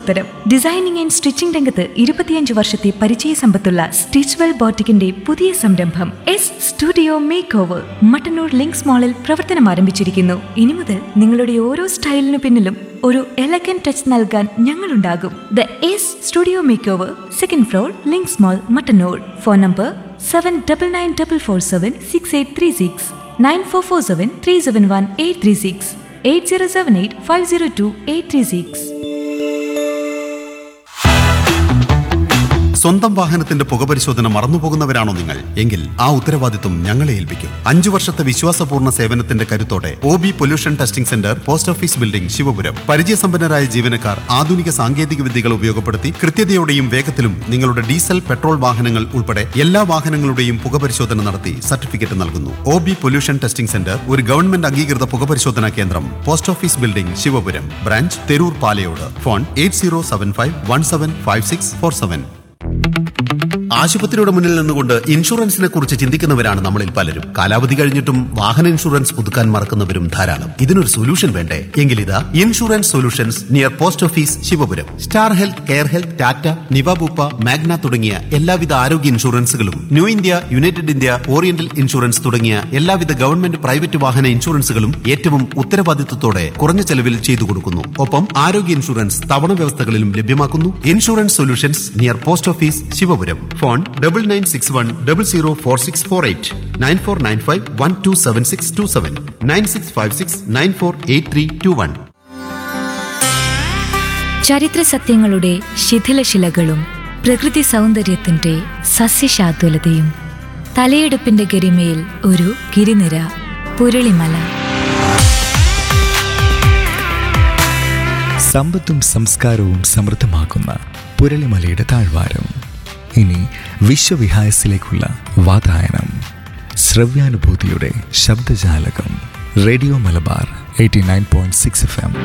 ചോദ്യത്തിനുത്തരം designing and stitching രംഗത്ത് ഇരുപത്തിയഞ്ച് വർഷത്തെ പരിചയ സമ്പത്തുള്ള സ്റ്റിച്ച്വെൽ ബോട്ടിക്കിന്റെ പുതിയ സംരംഭം S studio makeover Mattannur Links മാളിൽ പ്രവർത്തനം ആരംഭിച്ചിരിക്കുന്നു ഇനി മുതൽ നിങ്ങളുടെ ഓരോ സ്റ്റൈലിനു പിന്നിലും ഒരു എലഗൻ ടച്ച് നൽകാൻ ഞങ്ങളുണ്ടാകും the S studio makeover second floor Links mall Mattannur phone number seven double nine double four seven six eight three six nine four four seven three seven one eight three six eight zero seven eight five zero two eight three six സ്വന്തം വാഹനത്തിന്റെ പുകപരിശോധന മറന്നുപോകുന്നവരാണോ നിങ്ങൾ എങ്കിൽ ആ ഉത്തരവാദിത്വം ഞങ്ങളെ ഏൽപ്പിക്കും അഞ്ചു വർഷത്തെ വിശ്വാസപൂർണ്ണ സേവനത്തിന്റെ കരുത്തോടെ O B pollution testing centre post office building Sivapuram പരിചയസമ്പന്നരായ ജീവനക്കാർ ആധുനിക സാങ്കേതിക വിദ്യകൾ ഉപയോഗപ്പെടുത്തി കൃത്യതയോടെയും വേഗത്തിലും നിങ്ങളുടെ ഡീസൽ പെട്രോൾ വാഹനങ്ങൾ ഉൾപ്പെടെ എല്ലാ വാഹനങ്ങളുടെയും പുകപരിശോധന നടത്തി സർട്ടിഫിക്കറ്റ് നൽകുന്നു O B pollution testing centre ഒരു ഗവൺമെന്റ് അംഗീകൃത പുകപരിശോധനാ കേന്ദ്രം post office building Sivapuram branch Theroor Palayode phone eight zero seven five one seven five six four seven ആശുപത്രിയുടെ മുന്നിൽ നിന്നുകൊണ്ട് ഇൻഷുറൻസിനെ കുറിച്ച് ചിന്തിക്കുന്നവരാണ് നമ്മളിൽ പലരും കാലാവധി കഴിഞ്ഞിട്ടും വാഹന ഇൻഷുറൻസ് പുതുക്കാൻ മറക്കുന്നവരും ധാരാളം ഇതിനൊരു സൊല്യൂഷൻ വേണ്ടേ എങ്കിൽ ഇതാ insurance solutions near post office Sivapuram Star Health Care Health Tata Niva Bupa Magna തുടങ്ങിയ എല്ലാവിധ ആരോഗ്യ ഇൻഷുറൻസുകളും New India United India Oriental insurance തുടങ്ങിയ എല്ലാവിധ ഗവൺമെന്റ് പ്രൈവറ്റ് വാഹന ഇൻഷുറൻസുകളും ഏറ്റവും ഉത്തരവാദിത്വത്തോടെ കുറഞ്ഞ ചെലവിൽ ചെയ്തു കൊടുക്കുന്നു ഒപ്പം ആരോഗ്യ ഇൻഷുറൻസ് തവണ വ്യവസ്ഥകളിലും ലഭ്യമാക്കുന്നു insurance solutions near post office Sivapuram phone double nine six one double zero four six four eight nine four nine five one two seven six two seven nine six five six nine four eight three two one ചരിത്ര സത്യങ്ങളുടെ ശിഥിലശിലകളും പ്രകൃതി സൗന്ദര്യത്തിന്റെ സസ്യശാതുലതയും തലയെടുപ്പിന്റെ ഗരിമയിൽ ഒരു ഗിരിനിര പുരളിമല സമ്പത്തും സംസ്കാരവും സമൃദ്ധമാക്കുന്ന പുരളിമലയുടെ താഴ്വാരം ഇനി വിശ്വവിഹായസിലേക്കുള്ള വാതായനം ശ്രവ്യാനുഭൂതിയുടെ ശബ്ദജാലകം radio Malabar eighty nine point six F M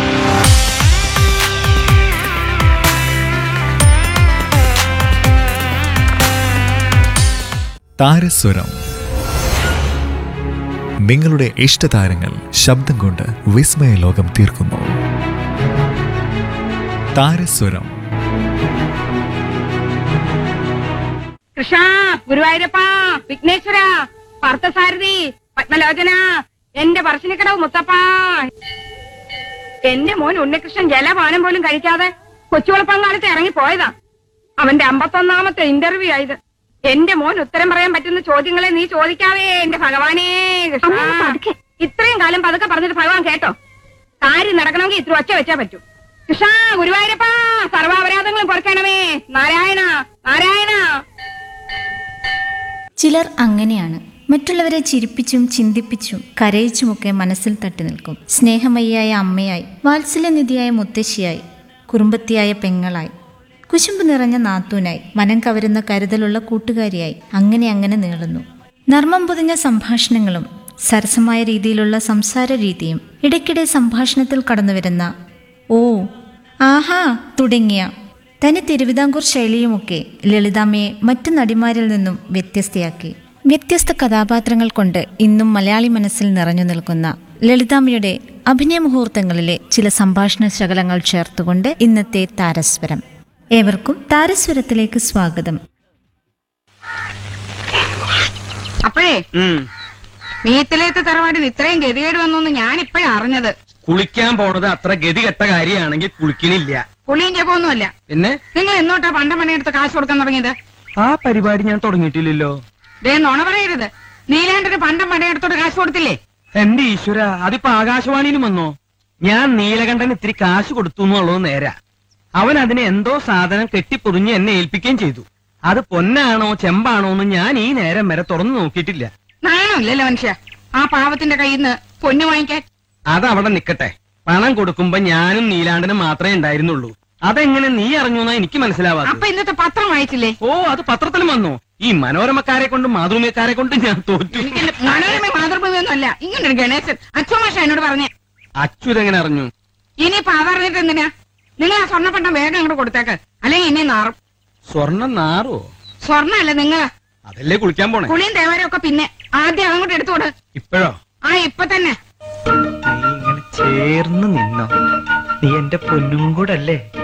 താരസ്വരം നിങ്ങളുടെ ഇഷ്ടതാരങ്ങൾ ശബ്ദം കൊണ്ട് വിസ്മയ ലോകം തീർക്കുന്നു താരസ്വരം കൃഷ്ണ ഗുരുവായൂരപ്പ വിഘ്നേശ്വര പാർത്ഥസാരഥി പത്മലോചന എന്റെ പറശ്ശിനിക്കടവ് മുത്തപ്പ എന്റെ മോൻ ഉണ്ണികൃഷ്ണൻ ജലപാനം പോലും കഴിക്കാതെ കൊച്ചുവളപ്പങ്കാലത്ത് ഇറങ്ങി പോയതാ അവന്റെ അമ്പത്തൊന്നാമത്തെ ഇന്റർവ്യൂ ആയത് എന്റെ മോൻ ഉത്തരം പറയാൻ പറ്റുന്ന ചോദ്യങ്ങളെ നീ ചോദിക്കാവേ എന്റെ ഭഗവാനേ കൃഷ്ണ ഇത്രയും കാലം പതുക്കെ പറഞ്ഞിട്ട് ഭഗവാൻ കേട്ടോ കാര്യം നടക്കണമെങ്കിൽ ഇത്ര ഒച്ച വെച്ചാ പറ്റൂ കൃഷ്ണ ഗുരുവായൂരപ്പ സർവാപരാധങ്ങളും പൊറുക്കണമേ നാരായണ നാരായണ ചിലർ അങ്ങനെയാണ് മറ്റുള്ളവരെ ചിരിപ്പിച്ചും ചിന്തിപ്പിച്ചും കരയിച്ചുമൊക്കെ മനസ്സിൽ തട്ടി നിൽക്കും സ്നേഹമയ്യായ അമ്മയായി വാത്സല്യനിധിയായ മുത്തശ്ശിയായി കുറുമ്പത്തിയായ പെങ്ങളായി കുശുമ്പ് നിറഞ്ഞ നാത്തൂനായി മനം കവരുന്ന കരുതലുള്ള കൂട്ടുകാരിയായി അങ്ങനെ അങ്ങനെ നീളുന്നു നർമ്മം പൊതിഞ്ഞ സംഭാഷണങ്ങളും സരസമായ രീതിയിലുള്ള സംസാര രീതിയും ഇടയ്ക്കിടെ സംഭാഷണത്തിൽ കടന്നുവരുന്ന ഓ ആഹാ തുടങ്ങിയ തനി തിരുവിതാംകൂർ ശൈലിയുമൊക്കെ ലളിതാമ്മയെ മറ്റു നടിമാരിൽ നിന്നും വ്യത്യസ്തയാക്കി വ്യത്യസ്ത കഥാപാത്രങ്ങൾ കൊണ്ട് ഇന്നും മലയാളി മനസ്സിൽ നിറഞ്ഞു നിൽക്കുന്ന ലളിതാമ്മയുടെ അഭിനയ മുഹൂർത്തങ്ങളിലെ ചില സംഭാഷണ ശകലങ്ങൾ ചേർത്തുകൊണ്ട് ഇന്നത്തെ താരസ്വരം ഏവർക്കും താരസ്വരത്തിലേക്ക് സ്വാഗതം അപ്പോഴേ മീത്തിലേത്ത് തറവാടിന് ഇത്രയും ഗതികേട് വന്നു ഞാൻ ഇപ്പോഴാ അറിഞ്ഞത് കുളിക്കാൻ പോണത് അത്ര ഗതി കെട്ട കാര്യമാണെങ്കിൽ കുളിക്കണില്ല പുള്ളിയും ജപമൊന്നുമല്ല പിന്നെ നിങ്ങൾ എന്നോട്ടാ പണ്ട പണിയെടുത്ത് കാശ് കൊടുക്കാൻ തുടങ്ങിയത് ആ പരിപാടി ഞാൻ തുടങ്ങിയിട്ടില്ലല്ലോ ദേ നുണ പറയരുത് നീലാണ്ടൊരു പണ്ടം പണിയെടുത്തോട്ട് കാശ് കൊടുത്തില്ലേ എന്റെ ഈശ്വര അതിപ്പോ ആകാശവാണിയിലും വന്നോ ഞാൻ നീലകണ്ഠന് ഇത്തിരി കാശ് കൊടുത്തു എന്നുള്ളത് നേരാ അവൻ അതിന് എന്തോ സാധനം കെട്ടിപ്പൊതിഞ്ഞ് എന്നെ ഏൽപ്പിക്കുകയും ചെയ്തു അത് പൊന്നാണോ ചെമ്പാണോ എന്ന് ഞാൻ ഈ നേരം വരെ തുറന്നു നോക്കിയിട്ടില്ല നാണമില്ലല്ലോ മനുഷ്യ ആ പാവത്തിന്റെ കയ്യിൽ നിന്ന് പൊന്നു വാങ്ങിക്കാൻ അതവിടെ നിക്കട്ടെ പണം കൊടുക്കുമ്പോ ഞാനും നീലാണ്ടനും മാത്രമേ ഉണ്ടായിരുന്നുള്ളൂ അതെങ്ങനെ നീ അറിഞ്ഞു എന്നാ എനിക്ക് മനസ്സിലാവാതെ അപ്പൊ ഇന്നത്തെ പത്രം വായിച്ചില്ലേ ഓ അത് പത്രത്തിലും വന്നു ഈ മനോരമക്കാരെ കൊണ്ടും മാതൃമക്കാരെ കൊണ്ടും ഞാൻ തോറ്റു എനിക്കെന്റെ മനോരമ മാതൃഭൂമിയൊന്നും അല്ല ഇങ്ങനൊരു ഗണേശൻ അച്ഛമാഷ എന്നോട് പറഞ്ഞേ അച്യുതെങ്ങനെ അറിഞ്ഞു ഇനിയിപ്പൊ അതറിഞ്ഞിട്ട് എന്തിനാ നിങ്ങൾ ആ സ്വർണ്ണപ്പണ്ടം വേഗം അങ്ങോട്ട് കൊടുത്തേക്ക് അല്ലെങ്കിൽ ഇനി നാറും സ്വർണം നാറോ സ്വർണ്ണല്ല നിങ്ങൾ അതല്ലേ കുളിക്കാൻ പോണേ കുളിയും തേവരും ഒക്കെ പിന്നെ ആദ്യം അങ്ങോട്ട് എടുത്തുകൊട് ഇപ്പോഴോ ആ ഇപ്പൊ തന്നെ നീ ഇങ്ങനെ ചേർന്ന് നിന്നോ നീ എന്റെ പൊന്നും കൂടല്ലേ